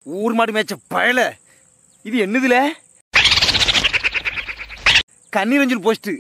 ஊர் மாடு மேய்ச்ச பயல இது என்னதுல கண்ணீரஞ்சல் போஸ்ட்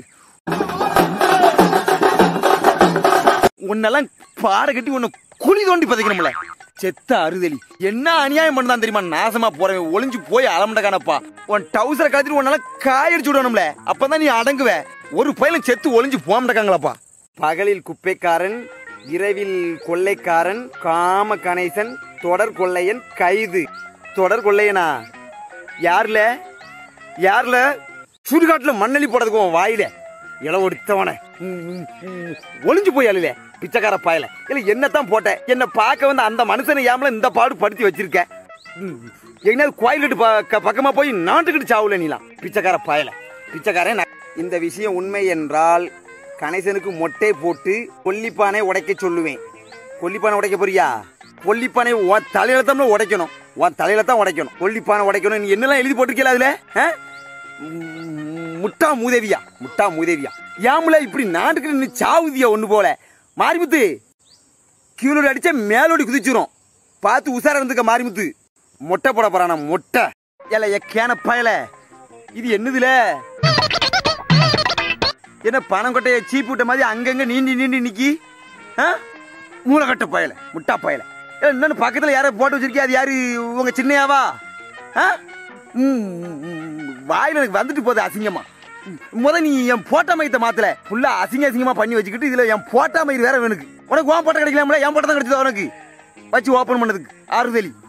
உன்னெல்லாம் பாட கட்டி உன்னை குழி தோண்டி பதைக்கணும்ல செத்த அறுதலி என்ன அநியாயம் பண்ணதான் தெரியுமா நாசமா போறவன் ஒளிஞ்சு போய் அலமண்ட காணப்பா உன் டவுசரை கழட்டிட்டு உன்னால காயடிச்சு விடணும்ல அப்பதான் நீ அடங்குவ ஒரு பயிலும் செத்து ஒளிஞ்சு போமட்டக்காங்களாப்பா பகலில் குப்பைக்காரன் இரவில் கொள்ளைக்காரன் காம கணேசன் தொடர் கொள்ளையன் கைது தொடர் கொள்ளையனா யார்ல யார்ல சுடுகாட்டுல மண்ணெளி போடுறதுக்கு உன் வாயில இள ஒடுத்தவன ஒளிஞ்சு போய் அழுல பிச்சைக்கார பாயல இல்ல என்னத்தான் போட்ட என்ன பார்க்க வந்து அந்த மனுஷனை ஏமல இந்த பாடு படுத்தி வச்சிருக்க ம், எங்கேயாவது கோயில் கட்டு பக்க- பக்கமா போய் நாட்டுக்கிட்டு சாவுல நீலாம் பிச்சைக்கார பாயல பிச்சைக்காரன் நான். இந்த விஷயம் உண்மை என்றால் கணேசனுக்கு மொட்டை போட்டு கொல்லிப்பானை உடைக்க சொல்லுவேன் கொல்லிப்பானை உடைக்க போறியா கொல்லிப்பானை உன் தலையில தான் உடைக்கணும் உன் தலையில தான் உடைக்கணும் கொல்லிப்பானை உடைக்கணும் நீ என்னெல்லாம் எழுதி போட்டிருக்கல அதுல ஆ? ம், முட்டா மூதேவியா முட்டா மூதேவியா ஏமுல இப்படி நாட்டுக்கு நீ சாவுதியா ஒண்ணு போல மாரிமுத்து கீழோடு அடிச்சா மேலோடி குதிச்சிரும் பார்த்து உசாரா இருந்துக்க மாரிமுத்து மொட்டை போட போறானா மொட்டை ஏல எக்கேன பயல இது என்னதுல என்ன பணம் கொட்டைய சீப்பு விட்ட மாதிரி அங்கங்க நீண்டி நீண்டி நிக்கி ஆ? மூளைக்கட்ட பயல முட்டா பயல ஏ, இன்னொன்னு பக்கத்துல யாரோ போட்டு வச்சிருக்கியா அது யாரு உங்க சின்னையாவா ஆ? ம், ம், ம், வாயில எனக்கு வந்துட்டு போகுது அசிங்கமா ம், முத நீ என் போட்டா மயத்தை மாத்தல ஃபுல்லா அசிங்க அசிங்கமா பண்ணி வச்சுக்கிட்டு இதுல என் போட்டா மயிர் வேற வேணுக்கு உனக்கு உன் போட்டா கிடைக்கலாம்ல என் போட்டா தான் கிடைச்சது உனக்கு வச்சு ஓபன் பண்ணதுக்கு ஆறுதலி